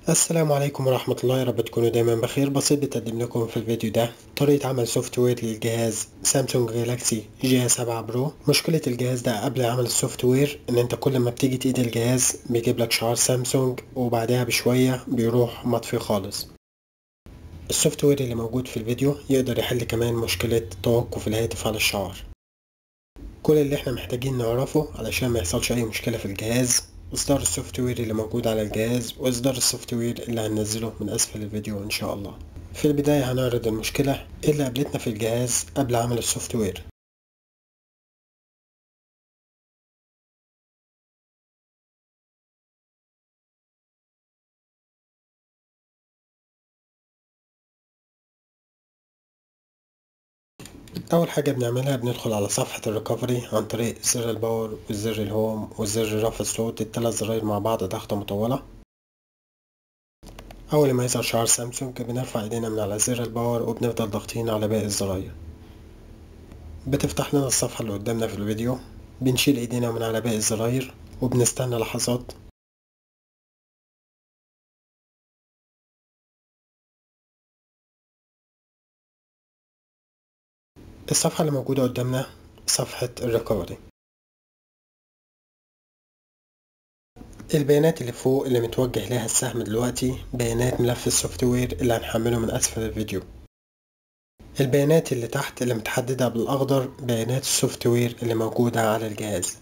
السلام عليكم ورحمة الله يا رب تكونوا دايما بخير بسيط بتقدم لكم في الفيديو ده طريقة عمل سوفت وير للجهاز سامسونج جالاكسي جي 7 برو مشكلة الجهاز ده قبل عمل السوفت وير ان انت كل ما بتيجي تقيد الجهاز بيجيب لك شعار سامسونج وبعدها بشوية بيروح مطفي خالص السوفت وير اللي موجود في الفيديو يقدر يحل كمان مشكلة توقف الهاتف على الشعار كل اللي احنا محتاجين نعرفه علشان ما يحصلش اي مشكلة في الجهاز اصدار السوفت وير اللي موجود على الجهاز واصدار السوفت وير اللي هننزله من اسفل الفيديو ان شاء الله في البداية هنعرض المشكلة اللي قابلتنا في الجهاز قبل عمل السوفت وير اول حاجه بنعملها بندخل على صفحه الريكفري عن طريق زر الباور وزر الهوم وزر رفع الصوت الثلاث زراير مع بعض ضغطه مطوله اول ما يظهر شعار سامسونج بنرفع ايدينا من على زر الباور وبنفضل ضاغطين على باقي الزراير بتفتح لنا الصفحه اللي قدامنا في الفيديو بنشيل ايدينا من على باقي الزراير وبنستنى لحظات الصفحة اللي موجودة قدامنا صفحة الريكفري البيانات اللي فوق اللي متوجه لها السهم دلوقتي بيانات ملف السوفت وير اللي هنحمله من أسفل الفيديو البيانات اللي تحت اللي متحددة بالأخضر بيانات السوفت وير اللي موجودة على الجهاز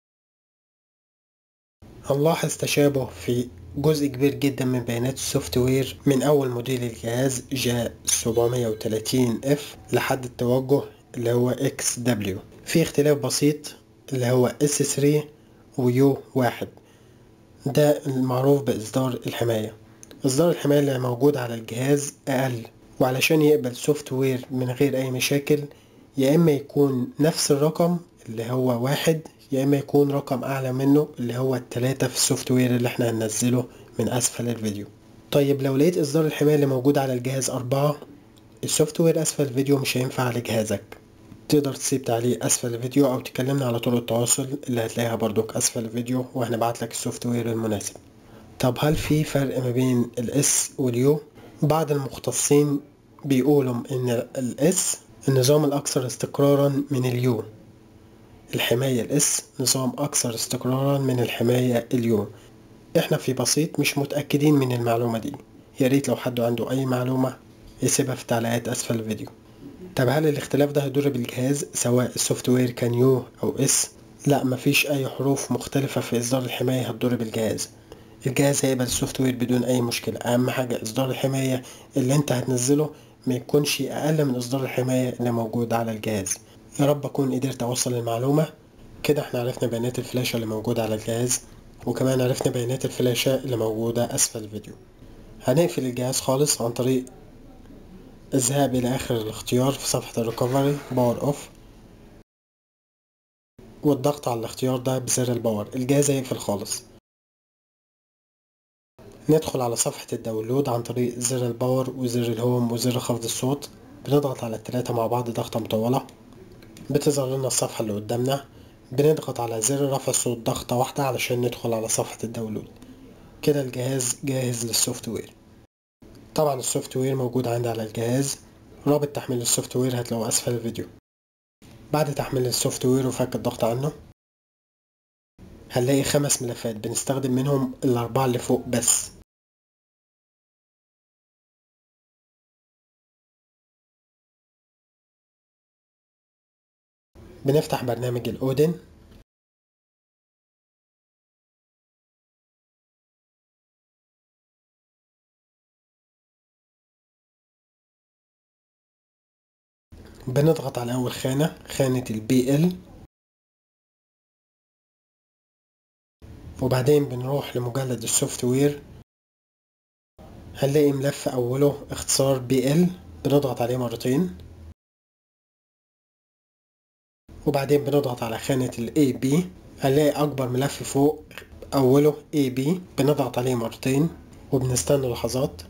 هنلاحظ تشابه في جزء كبير جدا من بيانات السوفت وير من أول موديل الجهاز جاء 730 اف لحد التوجه اللي هو اكس دبليو في اختلاف بسيط اللي هو اس 3 ويو واحد ده المعروف بإصدار الحماية إصدار الحماية اللي موجود على الجهاز أقل وعلشان يقبل سوفت وير من غير أي مشاكل يا إما يكون نفس الرقم اللي هو واحد يا إما يكون رقم أعلى منه اللي هو التلاتة في السوفت وير اللي احنا هننزله من أسفل الفيديو طيب لو لقيت إصدار الحماية اللي موجود على الجهاز أربعة السوفت وير أسفل الفيديو مش هينفع على جهازك تقدر تسيب تعليق اسفل الفيديو او تكلمنا على طرق التواصل اللي هتلاقيها برضك اسفل الفيديو وهنبعت لك السوفت وير المناسب طب هل في فرق ما بين الاس واليو بعض المختصين بيقولوا ان الاس النظام الاكثر استقرارا من اليو الحماية الاس نظام اكثر استقرارا من الحماية اليو احنا في بسيط مش متأكدين من المعلومة دي ياريت لو حد عنده اي معلومة يسيبها في تعليقات اسفل الفيديو طب هل الاختلاف ده هيضر بالجهاز سواء السوفت وير كان يو او اس لا مفيش اي حروف مختلفة في اصدار الحماية هتضر بالجهاز الجهاز هيقبل السوفت وير بدون اي مشكلة اهم حاجة اصدار الحماية اللي انت هتنزله ما يكونش اقل من اصدار الحماية اللي موجود على الجهاز يا رب اكون قدرت اوصل المعلومة كده احنا عرفنا بيانات الفلاشة اللي موجودة على الجهاز وكمان عرفنا بيانات الفلاشة اللي موجودة اسفل الفيديو هنقفل الجهاز خالص عن طريق الذهاب إلى آخر الاختيار في صفحة الريكفري باور أوف والضغط على الاختيار ده بزر الباور الجهاز هيقفل خالص ندخل على صفحة الداونلود عن طريق زر الباور وزر الهوم وزر خفض الصوت بنضغط على التلاتة مع بعض ضغطة مطولة بتظهر لنا الصفحة اللي قدامنا بنضغط على زر رفع الصوت ضغطة واحدة علشان ندخل على صفحة الداونلود كده الجهاز جاهز للسوفت وير طبعا السوفت وير موجود عندي على الجهاز رابط تحميل السوفت وير هتلاقوه اسفل الفيديو بعد تحميل السوفت وير وفك الضغط عنه هنلاقي خمس ملفات بنستخدم منهم الاربعة اللي فوق بس بنفتح برنامج الاودن بنضغط على أول خانة خانة البي ال وبعدين بنروح لمجلد السوفت وير هنلاقي ملف أوله اختصار بي ال بنضغط عليه مرتين وبعدين بنضغط على خانة ال AB هنلاقي أكبر ملف فوق أوله AB بنضغط عليه مرتين وبنستنى لحظات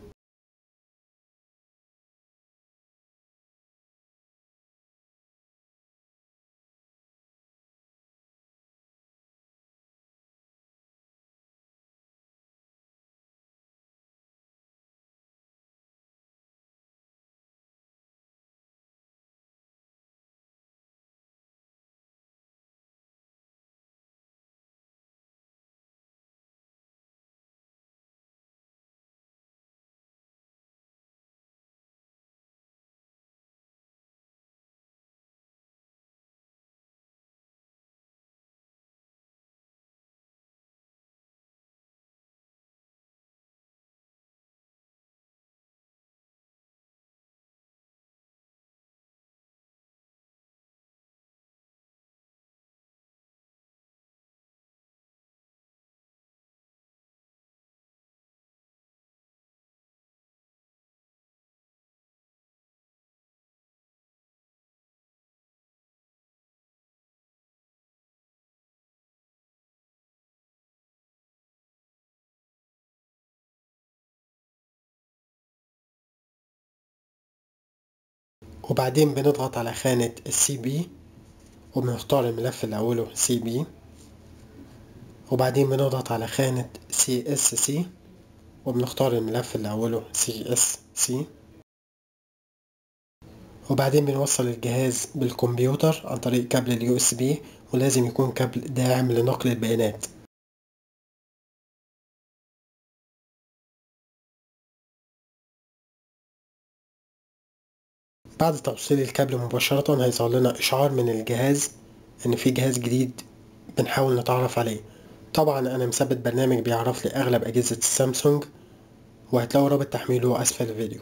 وبعدين بنضغط على خانة السي بي وبنختار الملف اللي أوله سي بي وبعدين بنضغط على خانة سي اس سي وبنختار الملف اللي أوله سي اس سي وبعدين بنوصل الجهاز بالكمبيوتر عن طريق كابل اليو اس بي ولازم يكون كابل داعم لنقل البيانات بعد توصيل الكابل مباشرة هيظهر لنا إشعار من الجهاز إن في جهاز جديد بنحاول نتعرف عليه طبعا أنا مثبت برنامج بيعرف لي أغلب أجهزة السامسونج وهتلاقوا رابط تحميله أسفل الفيديو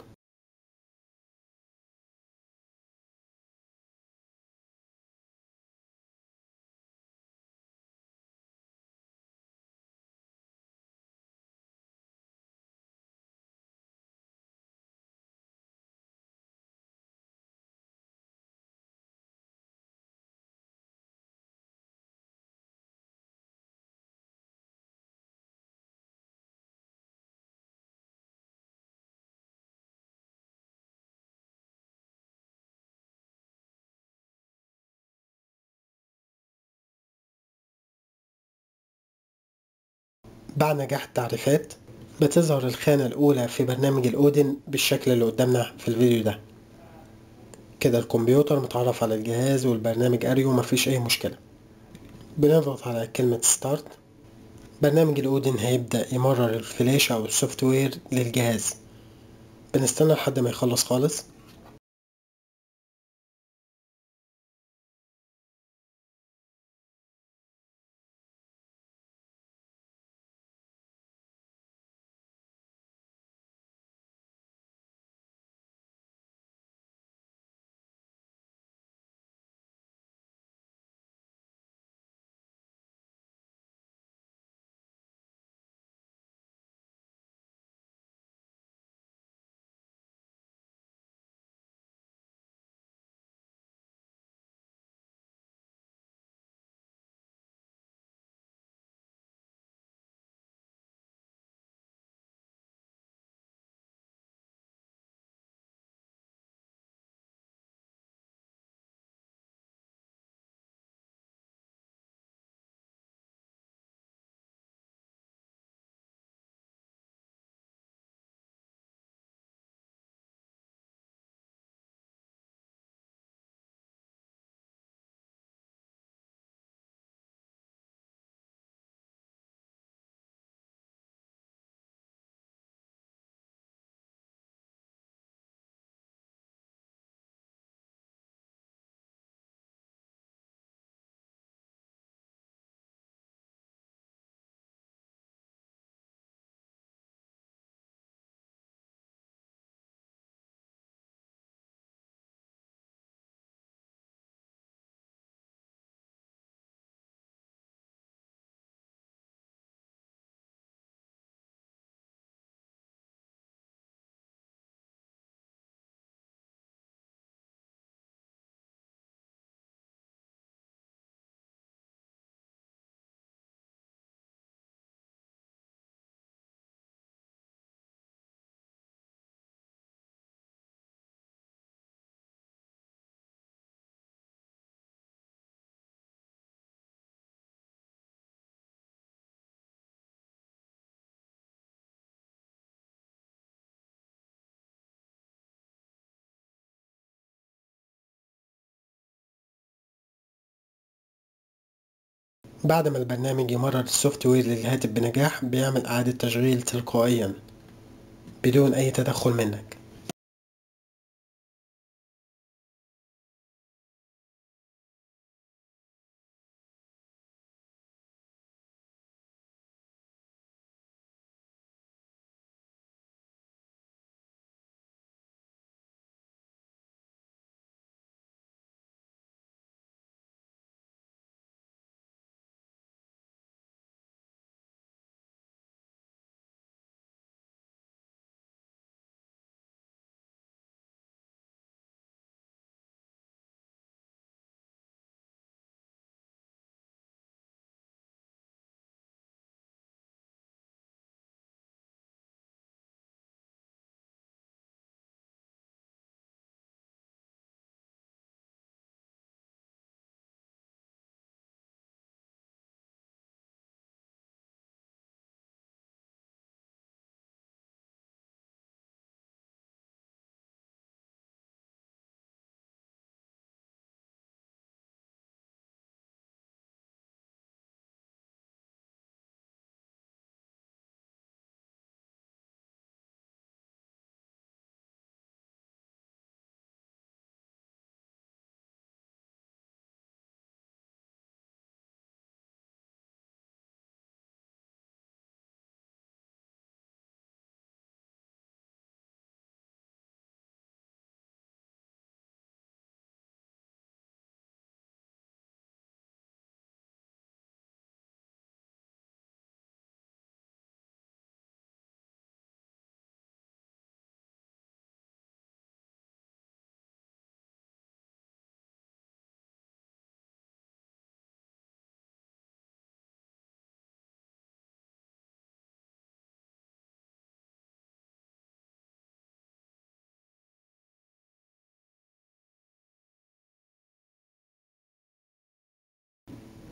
بعد نجاح التعريفات بتظهر الخانة الأولى في برنامج الأودن بالشكل اللي قدامنا في الفيديو ده كده الكمبيوتر متعرف على الجهاز والبرنامج أريو مفيش أي مشكلة بنضغط على كلمة ستارت برنامج الأودن هيبدأ يمرر الفلاش أو السوفت وير للجهاز بنستنى لحد ما يخلص خالص بعد ما البرنامج يمرر السوفت وير للهاتف بنجاح بيعمل إعادة تشغيل تلقائيا بدون أي تدخل منك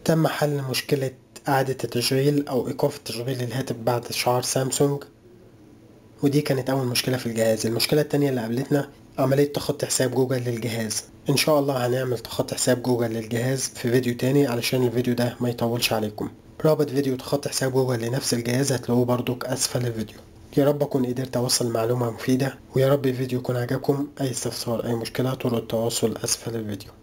تم حل مشكلة إعادة التشغيل أو إيقاف تشغيل الهاتف بعد شعار سامسونج ودي كانت أول مشكلة في الجهاز المشكلة التانية اللي قابلتنا عملية تخطي حساب جوجل للجهاز إن شاء الله هنعمل تخطي حساب جوجل للجهاز في فيديو تاني علشان الفيديو ده ما يطولش عليكم رابط فيديو تخطي حساب جوجل لنفس الجهاز هتلاقوه برضك أسفل الفيديو يا رب أكون قدرت أوصل معلومة مفيدة ويا رب الفيديو يكون عجبكم أي استفسار أي مشكلة طرق التواصل أسفل الفيديو